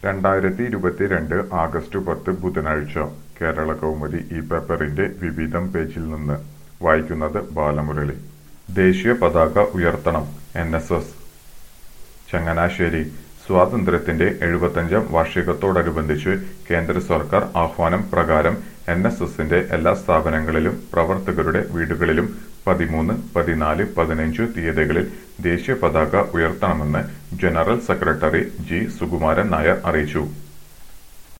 രണ്ടായിരത്തി ഇരുപത്തിരണ്ട് ആഗസ്റ്റ് പത്ത് ബുധനാഴ്ച കേരള കൗമുദി ഈ പേപ്പറിന്റെ വിവിധം പേജിൽ നിന്ന് വായിക്കുന്നത് ബാലമുരളി ദേശീയ പതാക ഉയർത്തണം എൻ എസ് എസ് ചങ്ങനാശ്ശേരി സ്വാതന്ത്ര്യത്തിന്റെ എഴുപത്തഞ്ചാം വാർഷികത്തോടനുബന്ധിച്ച് കേന്ദ്ര സർക്കാർ ആഹ്വാനം പ്രകാരം എൻ എസ് എസിന്റെ എല്ലാ സ്ഥാപനങ്ങളിലും പ്രവർത്തകരുടെ വീടുകളിലും പതിമൂന്ന് പതിനാല് പതിനഞ്ച് തീയതികളിൽ ദേശീയ പതാക ഉയർത്തണമെന്ന് general secretary G Sukumaran Nair അറിയിച്ചു